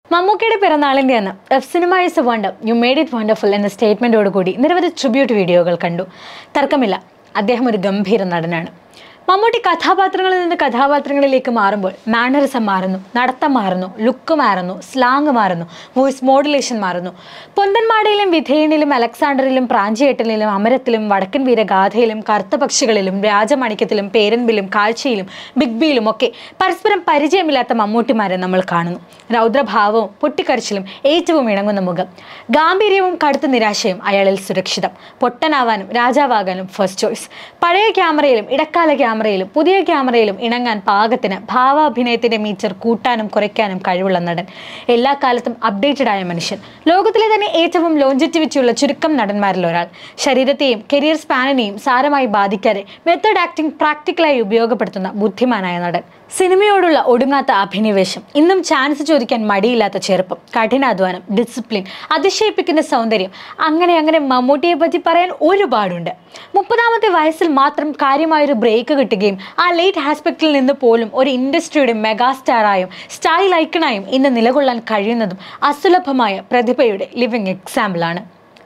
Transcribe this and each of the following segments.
മമ്മൂക്കയുടെ പിറന്നാളിൻ്റെ അന്ന് F cinema is a wonder you made it wonderful എന്ന സ്റ്റേറ്റ്മെൻറ്റോട് കൂടി നിരവധി ട്രിബ്യൂട്ട് വീഡിയോകൾ കണ്ടു തർക്കമില്ല അദ്ദേഹം ഒരു ഗംഭീര നടനാണ് മമ്മൂട്ടി കഥാപാത്രങ്ങളിൽ നിന്ന് കഥാപാത്രങ്ങളിലേക്ക് മാറുമ്പോൾ മാനറിസം മാറുന്നു നടത്തം മാറുന്നു ലുക്ക് മാറുന്നു സ്ലാങ് മാറുന്നു വോയിസ് മോഡുലേഷൻ മാറുന്നു പൊന്തന്മാടയിലും വിധേയനിലും അലക്സാണ്ടറിലും പ്രാഞ്ചിയേട്ടനിലും അമരത്തിലും വടക്കൻ വീരഗാഥയിലും കറുത്ത പക്ഷികളിലും രാജമാണിക്യത്തിലും പേരൻപിലും കാഴ്ചയിലും ബിഗ് ബിയിലും ഒക്കെ പരസ്പരം പരിചയമില്ലാത്ത മമ്മൂട്ടിമാരെ നമ്മൾ കാണുന്നു രൗദ്രഭാവവും പൊട്ടിക്കരച്ചിലും ഏറ്റവും ഇണങ്ങുന്ന മുഖം ഗാംഭീര്യവും കടുത്ത നിരാശയും അയാളിൽ സുരക്ഷിതം പൊട്ടനാവാനും രാജാവാകാനും ഫസ്റ്റ് ചോയ്സ് പഴയ ക്യാമറയിലും ഇടക്കാല ക്യാമറയിലും പുതിയ ക്യാമറയിലും ഇണങ്ങാൻ പാകത്തിന് ഭാവാഭിനയത്തിന്റെ മീറ്റർ കൂട്ടാനും കുറയ്ക്കാനും കഴിവുള്ള നടൻ എല്ലാ കാലത്തും അപ്ഡേറ്റഡ് ആയ മനുഷ്യൻ ലോകത്തിലെ തന്നെ ഏറ്റവും ലോഞ്ചറ്റിവിറ്റിയുള്ള ചുരുക്കം നടന്മാരിൽ ഒരാൾ ശരീരത്തെയും കരിയർ സ്പാനിനെയും സാരമായി ബാധിക്കാതെ മെത്തേഡ് ആക്ടിംഗ് പ്രാക്ടിക്കലായി ഉപയോഗപ്പെടുത്തുന്ന ബുദ്ധിമാനായ നടൻ സിനിമയോടുള്ള ഒടുങ്ങാത്ത അഭിനിവേശം ഇന്നും ചാൻസ് ചോദിക്കാൻ മടിയില്ലാത്ത ചെറുപ്പം കഠിനാധ്വാനം ഡിസിപ്ലിൻ അതിശയിപ്പിക്കുന്ന സൗന്ദര്യം അങ്ങനെ അങ്ങനെ മമ്മൂട്ടിയെ പറ്റി പറയാൻ ഒരുപാടുണ്ട് മുപ്പതാമത്തെ വയസ്സിൽ മാത്രം കാര്യമായൊരു ബ്രേക്ക് കിട്ടുകയും ആ ലേറ്റ് ആസ്പെക്റ്റിൽ നിന്ന് പോലും ഒരു ഇൻഡസ്ട്രിയുടെ മെഗാസ്റ്റാറായും സ്റ്റൈൽ ഐക്കണായും ഇന്ന് നിലകൊള്ളാൻ കഴിയുന്നതും അസുലഭമായ പ്രതിഭയുടെ ലിവിങ് എക്സാമ്പിളാണ്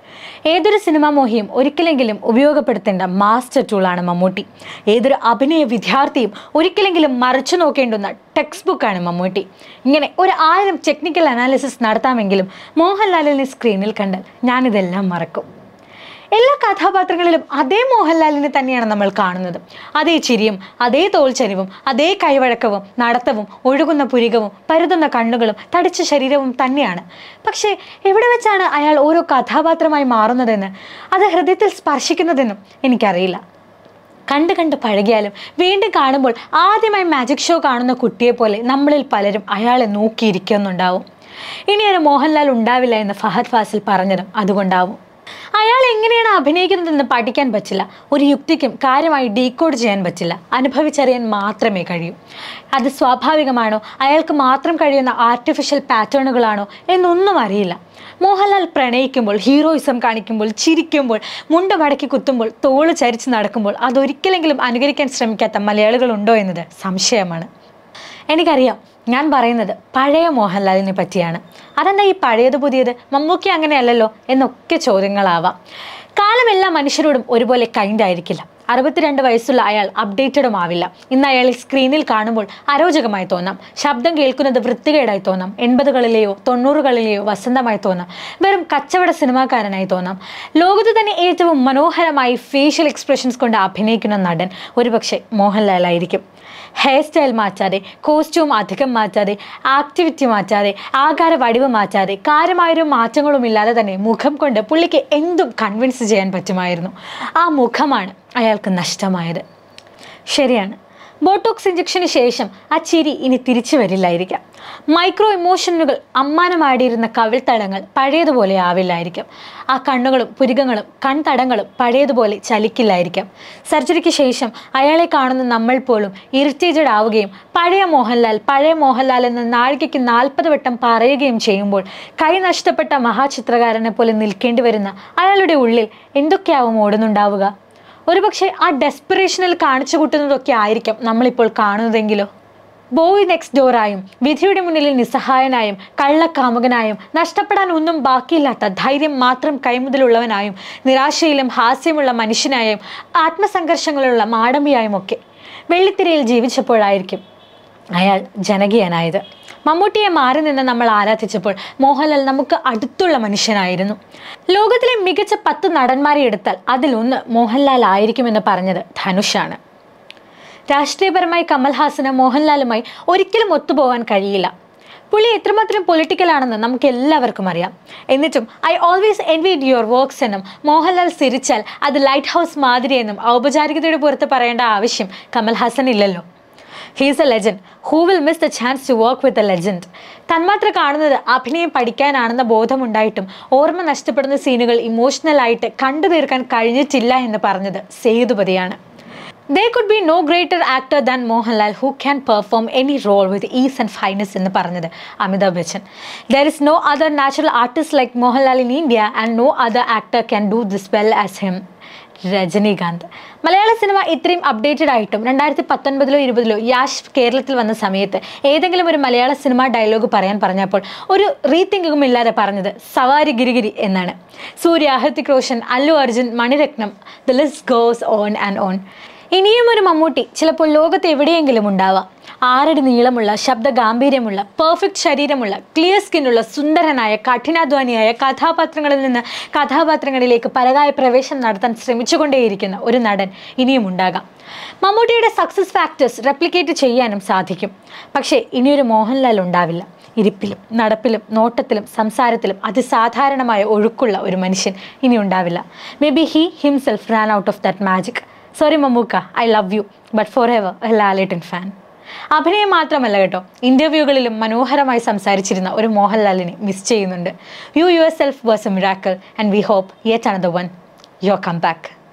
ഏതൊരു സിനിമാ മോഹിയും ഒരിക്കലെങ്കിലും ഉപയോഗപ്പെടുത്തേണ്ട മാസ്റ്റർ ടൂളാണ് മമ്മൂട്ടി ഏതൊരു അഭിനയ വിദ്യാർത്ഥിയും ഒരിക്കലെങ്കിലും മറിച്ചു നോക്കേണ്ടുന്ന ടെക്സ്റ്റ് ബുക്കാണ് മമ്മൂട്ടി ഇങ്ങനെ ഒരു ആയിരം ടെക്നിക്കൽ അനാലിസിസ് നടത്താമെങ്കിലും മോഹൻലാലിനെ സ്ക്രീനിൽ കണ്ടാൽ ഞാനിതെല്ലാം മറക്കും എല്ലാ കഥാപാത്രങ്ങളിലും അതേ മോഹൻലാലിനെ തന്നെയാണ് നമ്മൾ കാണുന്നത് അതേ ചിരിയും അതേ തോൽച്ചരിവും അതേ കൈവഴക്കവും നടത്തവും ഒഴുകുന്ന പുരികവും പരുതുന്ന കണ്ണുകളും തടിച്ച ശരീരവും തന്നെയാണ് പക്ഷേ എവിടെ വെച്ചാണ് അയാൾ ഓരോ കഥാപാത്രമായി മാറുന്നതെന്ന് അത് ഹൃദയത്തിൽ സ്പർശിക്കുന്നതെന്നും എനിക്കറിയില്ല കണ്ട് കണ്ട് പഴകിയാലും വീണ്ടും കാണുമ്പോൾ ആദ്യമായി മാജിക് ഷോ കാണുന്ന കുട്ടിയെ പോലെ നമ്മളിൽ പലരും അയാളെ നോക്കിയിരിക്കുന്നുണ്ടാവും ഇനി ഒരു മോഹൻലാൽ ഉണ്ടാവില്ല എന്ന് ഫഹദ് ഫാസിൽ പറഞ്ഞതും അതുകൊണ്ടാവും അയാൾ എങ്ങനെയാണ് അഭിനയിക്കുന്നതെന്ന് പഠിക്കാൻ പറ്റില്ല ഒരു യുക്തിക്കും കാര്യമായി ഡീകോഡ് ചെയ്യാൻ പറ്റില്ല അനുഭവിച്ചറിയാൻ മാത്രമേ കഴിയൂ അത് സ്വാഭാവികമാണോ അയാൾക്ക് മാത്രം കഴിയുന്ന ആർട്ടിഫിഷ്യൽ പാറ്റേണുകളാണോ എന്നൊന്നും അറിയില്ല മോഹൻലാൽ പ്രണയിക്കുമ്പോൾ ഹീറോയിസം കാണിക്കുമ്പോൾ ചിരിക്കുമ്പോൾ മുണ്ട് മടക്കി കുത്തുമ്പോൾ തോള് ചരിച്ച് നടക്കുമ്പോൾ അതൊരിക്കലെങ്കിലും അനുകരിക്കാൻ ശ്രമിക്കാത്ത മലയാളികളുണ്ടോ എന്നത് സംശയമാണ് എനിക്കറിയാം ഞാൻ പറയുന്നത് പഴയ മോഹൻലാലിനെ പറ്റിയാണ് അതെന്താ ഈ പഴയത് പുതിയത് മമ്മൂക്കി അങ്ങനെയല്ലല്ലോ എന്നൊക്കെ ചോദ്യങ്ങളാവാം കാലം എല്ലാ മനുഷ്യരോടും ഒരുപോലെ കൈൻഡ് ആയിരിക്കില്ല അറുപത്തിരണ്ട് വയസ്സുള്ള അയാൾ അപ്ഡേറ്റഡും ആവില്ല ഇന്ന് അയാളെ സ്ക്രീനിൽ കാണുമ്പോൾ അരോചകമായി തോന്നാം ശബ്ദം കേൾക്കുന്നത് വൃത്തികേടായി തോന്നാം എൺപതുകളിലെയോ തൊണ്ണൂറുകളിലെയോ വസന്തമായി തോന്നാം വെറും കച്ചവട സിനിമാക്കാരനായി തോന്നാം ലോകത്ത് തന്നെ ഏറ്റവും മനോഹരമായി ഫേഷ്യൽ എക്സ്പ്രഷൻസ് കൊണ്ട് അഭിനയിക്കുന്ന നടൻ ഒരുപക്ഷെ മോഹൻലാലായിരിക്കും ഹെയർ സ്റ്റൈൽ മാറ്റാതെ കോസ്റ്റ്യൂം അധികം മാറ്റാതെ ആക്ടിവിറ്റി മാറ്റാതെ ആകാര വടിവ് മാറ്റാതെ കാര്യമായൊരു മാറ്റങ്ങളും ഇല്ലാതെ തന്നെ മുഖം കൊണ്ട് പുള്ളിക്ക് എന്തും കൺവിൻസ് ചെയ്യാൻ പറ്റുമായിരുന്നു ആ മുഖമാണ് അയാൾക്ക് നഷ്ടമായത് ശരിയാണ് ബോട്ടോക്സ് ഇഞ്ചക്ഷന് ശേഷം ആ ചിരി ഇനി തിരിച്ചു വരില്ലായിരിക്കാം മൈക്രോ ഇമോഷനുകൾ അമ്മാനമാടിയിരുന്ന കവിൾത്തടങ്ങൾ പഴയതുപോലെ ആവില്ലായിരിക്കാം ആ കണ്ണുകളും പുരികങ്ങളും കൺതടങ്ങളും പഴയതുപോലെ ചലിക്കില്ലായിരിക്കാം സർജറിക്ക് ശേഷം അയാളെ കാണുന്ന നമ്മൾ പോലും ഇറിറ്റേറ്റഡ് ആവുകയും പഴയ മോഹൻലാൽ പഴയ മോഹൻലാൽ എന്ന നാഴികയ്ക്ക് നാൽപ്പത് വട്ടം പറയുകയും ചെയ്യുമ്പോൾ കൈ നഷ്ടപ്പെട്ട മഹാചിത്രകാരനെ പോലെ നിൽക്കേണ്ടി വരുന്ന അയാളുടെ ഉള്ളിൽ എന്തൊക്കെയാവും ഓടുന്നുണ്ടാവുക ഒരുപക്ഷെ ആ ഡെസ്പിറേഷനിൽ കാണിച്ചു കൂട്ടുന്നതൊക്കെ ആയിരിക്കാം നമ്മളിപ്പോൾ കാണുന്നതെങ്കിലോ ബോയ് നെക്സ്റ്റ് ഡോറായും വിധിയുടെ മുന്നിൽ നിസ്സഹായനായും കള്ളക്കാമുകനായും നഷ്ടപ്പെടാൻ ഒന്നും ബാക്കിയില്ലാത്ത ധൈര്യം മാത്രം കൈമുതലുള്ളവനായും നിരാശയിലും ഹാസ്യമുള്ള മനുഷ്യനായും ആത്മസംഘർഷങ്ങളുള്ള മാടമ്പിയായും ഒക്കെ വെള്ളിത്തിരയിൽ ജീവിച്ചപ്പോഴായിരിക്കും അയാൾ ജനകീയനായത് മമ്മൂട്ടിയെ മാറി നിന്ന് നമ്മൾ ആരാധിച്ചപ്പോൾ മോഹൻലാൽ നമുക്ക് അടുത്തുള്ള മനുഷ്യനായിരുന്നു ലോകത്തിലെ മികച്ച പത്ത് നടന്മാരെ എടുത്താൽ അതിലൊന്ന് മോഹൻലാൽ ആയിരിക്കുമെന്ന് പറഞ്ഞത് ധനുഷാണ് രാഷ്ട്രീയപരമായി കമൽഹാസന് മോഹൻലാലുമായി ഒരിക്കലും ഒത്തുപോകാൻ കഴിയില്ല പുള്ളി എത്രമാത്രം പൊളിറ്റിക്കൽ ആണെന്ന് നമുക്ക് എല്ലാവർക്കും അറിയാം എന്നിട്ടും I always envied your works എന്നും മോഹൻലാൽ സിരിച്ചാൽ അത് ലൈറ്റ് ഹൗസ് മാതിരി എന്നും ഔപചാരികതയുടെ പുറത്ത് പറയേണ്ട ആവശ്യം കമൽഹാസൻ ഇല്ലല്ലോ he's a legend who will miss the chance to work with a legend Thanmathra കാണുന്നത് അഭിനയം പഠിക്കാനാണെന്ന ബോധമുണ്ടായിട്ടും ഓർമ്മ നഷ്ടപ്പെടുന്ന സീനുകൾ ഇമോഷണലായിട്ട് കണ്ടു തീർക്കാൻ കഴിഞ്ഞിട്ടില്ല എന്ന് പറഞ്ഞത് സേതുപതിയാണ് they could be no greater actor than Mohanlal who can perform any role with ease and finesse എന്ന് പറഞ്ഞത് Amitabh Bachchan there is no other natural artist like Mohanlal in India and no other actor can do this well as him Rajinikanth മലയാള cinema ഇത്രയും updated ആയിട്ടും രണ്ടായിരത്തി പത്തൊൻപതിലോ ഇരുപതിലോ യാഷ് കേരളത്തിൽ വന്ന സമയത്ത് ഏതെങ്കിലും ഒരു മലയാള സിനിമ ഡയലോഗ് പറയാൻ പറഞ്ഞപ്പോൾ ഒരു റീതിങ്കിങ്ങും ഇല്ലാതെ പറഞ്ഞത് സവാരി ഗിരിഗിരി എന്നാണ് Suriya Hrithik Roshan Allu Arjun Mani Ratnam the list goes on and on ഇനിയും ഒരു മമ്മൂട്ടി ചിലപ്പോൾ ലോകത്ത് എവിടെയെങ്കിലും ഉണ്ടാവാം ആറടി നീളമുള്ള ശബ്ദ ഗാംഭീര്യമുള്ള പെർഫെക്റ്റ് ശരീരമുള്ള ക്ലിയർ സ്കിന്നുള്ള സുന്ദരനായ കഠിനാധ്വാനിയായ കഥാപാത്രങ്ങളിൽ നിന്ന് കഥാപാത്രങ്ങളിലേക്ക് പരകായ പ്രവേശനം നടത്താൻ ശ്രമിച്ചുകൊണ്ടേയിരിക്കുന്ന ഒരു നടൻ ഇനിയും ഉണ്ടാകാം മമ്മൂട്ടിയുടെ സക്സസ് ഫാക്ടേഴ്സ് റെപ്ലിക്കേറ്റ് ചെയ്യാനും സാധിക്കും പക്ഷേ ഇനിയൊരു മോഹൻലാൽ ഉണ്ടാവില്ല ഇരിപ്പിലും നടപ്പിലും നോട്ടത്തിലും സംസാരത്തിലും അതിസാധാരണമായ ഒഴുക്കുള്ള ഒരു മനുഷ്യൻ ഇനി ഉണ്ടാവില്ല may be he himself ran out of that magic sorry Mammukka I love you but forever a Lalettan fan അഭിനയം മാത്രമല്ല കേട്ടോ ഇൻ്റർവ്യൂകളിലും മനോഹരമായി സംസാരിച്ചിരുന്ന ഒരു മോഹൻലാലിനെ മിസ് ചെയ്യുന്നുണ്ട് you yourself was a miracle and we hope yet another one your come back